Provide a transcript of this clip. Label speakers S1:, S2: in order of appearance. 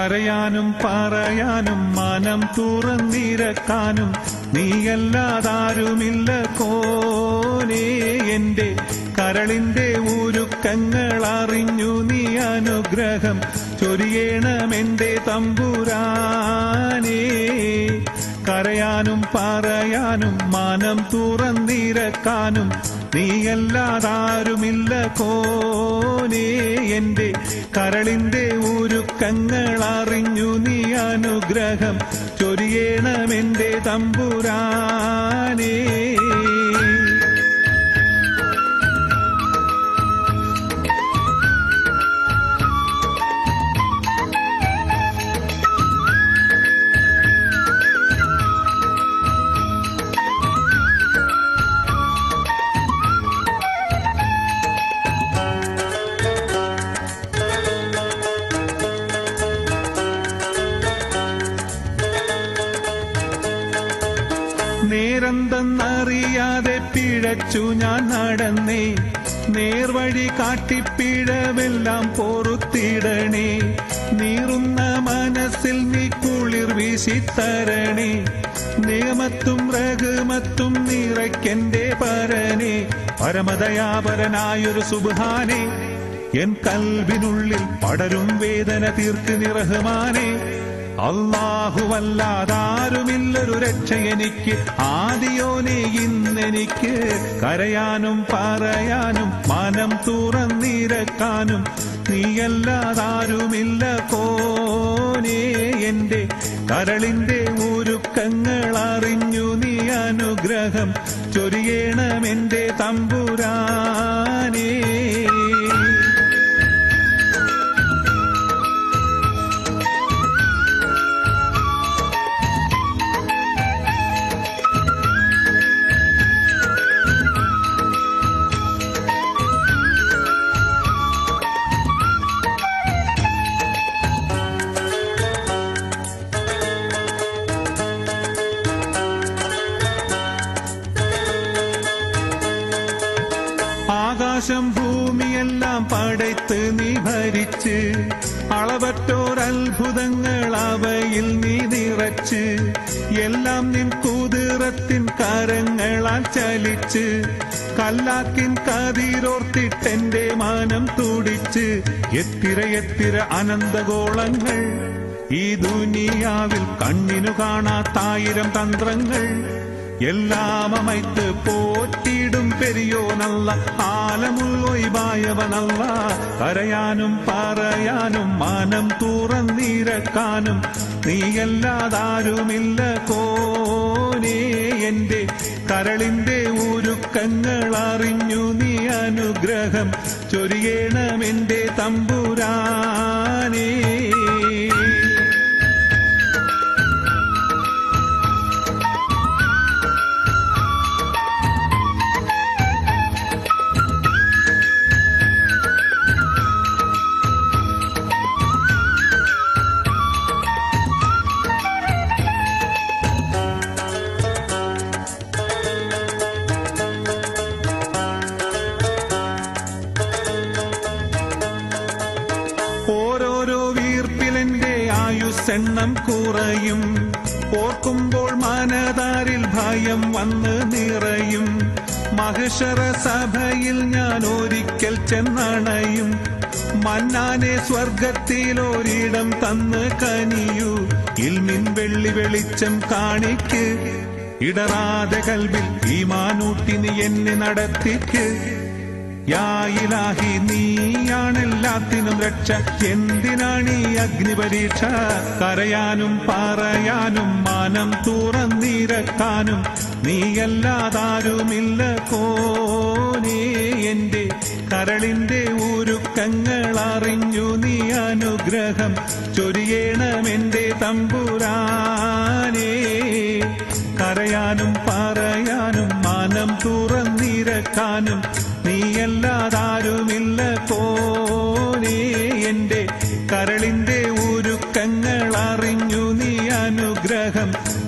S1: കരയാനും പറയാനും മനം തുറന്നിരക്കാനും നീയല്ലാതാരുമില്ല കോനേ എന്റെ കരളിന്റെ ഊരുക്കങ്ങൾ അറിഞ്ഞു നീ അനുഗ്രഹം ചൊരിയണമെന്റെ തമ്പുരാനേ കരയാനും പറയാനും മനം തുറന്നിരക്കാനും നീയല്ലാതാരുമില്ല കോനേ എന്റെ കരളിന്റെ ഊരുക്കങ്ങൾ അറിഞ്ഞു നീ അനുഗ്രഹം ചൊരിയണമെന്റെ തമ്പുരാനേ നേരെന്തെന്നറിയാതെ പിഴച്ചു ഞാൻ നടന്നേ നേർവഴി കാട്ടിപ്പിഴവെല്ലാം പൊറുത്തിടണേ നീറുന്ന മനസ്സിൽ നീ കുളിർ വീശിത്തരണേ നിയമത്തും രഘുമത്തും നിറയ്ക്കെന്റെ പരനെ പരമദയാപരനായൊരു സുബാനെ എൻ കൽവിനുള്ളിൽ പടരും വേദന തീർക്ക് നിറഹമാനെ അള്ളാഹുവല്ലാതാരുമില്ലൊരു രക്ഷ എനിക്ക് ആദിയോനെ ഇന്നെനിക്ക് കരയാനും പറയാനും മനം തുറന്നിരക്കാനും നീയല്ലാതാരുമില്ല കോനേ എന്റെ കരളിന്റെ ഊരുക്കങ്ങൾ അറിഞ്ഞു നീ അനുഗ്രഹം ചൊരിയണമെന്റെ തമ്പുരാനേ ആകാശം ഭൂമിയെല്ലാം പടയ്ത്ത് നീ ഭരിച്ച് അളവറ്റോരത്ഭുതങ്ങൾ അവയിൽ നീ നിറച്ച് എല്ലാം നിൻ കുതിറത്തിൻ കരങ്ങളാൽ ചലിച്ച് കല്ലാക്കിൻ കതിരോർത്തിട്ടെന്റെ മാനം തുടിച്ച് എത്തിര എത്തിര അനന്തഗോളങ്ങൾ ഈ ദുനിയാവിൽ കണ്ണിനു കാണാത്തായിരം തന്ത്രങ്ങൾ എല്ലാം അമൈത്ത് പോറ്റിയിടും പെരിയോനല്ല ആലമുള്ളൊയ്വായവനല്ല കരയാനും പറയാനും മനം തുറന്നിരക്കാനും നീയല്ലാതാരുമില്ല കോനേ എന്റെ കരളിന്റെ ഊരുക്കങ്ങൾ അറിഞ്ഞു നീ അനുഗ്രഹം ചൊരിയണമെന്റെ തമ്പുരാനേ ഓരോരോ വീർപ്പിലെന്റെ ആയുസ്സെണ്ണം കുറയും ഓർക്കുമ്പോൾ മനതാരിൽ ഭയം വന്ന് നിറയും മഹിഷറ സഭയിൽ ഞാൻ ഒരിക്കൽ ചെന്നണയും മന്നാനെ സ്വർഗത്തിലൊരിടം തന്ന് കനിയൂ ഇൽമിൻ വെള്ളി വെളിച്ചം കാണിക്ക് ഇടറാതെ കൽവിൽ ഈ മാനൂട്ടി നീ എന്നെ നടത്തിക്ക് യായിലാഹി നീയാണെല്ലാത്തിനും രക്ഷ എന്തിനാണ് ഈ അഗ്നിപരീക്ഷ കരയാനും പറയാനും മാനം തുറന്നിരക്കാനും നീയല്ലാതാരുമില്ല കോനേ എന്റെ കരളിന്റെ ഊരുക്കങ്ങൾ അറിഞ്ഞു നീ അനുഗ്രഹം ചൊരിയണമെന്റെ തമ്പുരാനേ കരയാനും പറയാനും മാനം തുറന്നിരക്കാനും നീയല്ലാതാരുമില്ല കോനേ എന്റെ കരളിന്റെ ഊരുക്കങ്ങൾ അറിഞ്ഞു നീ അനുഗ്രഹം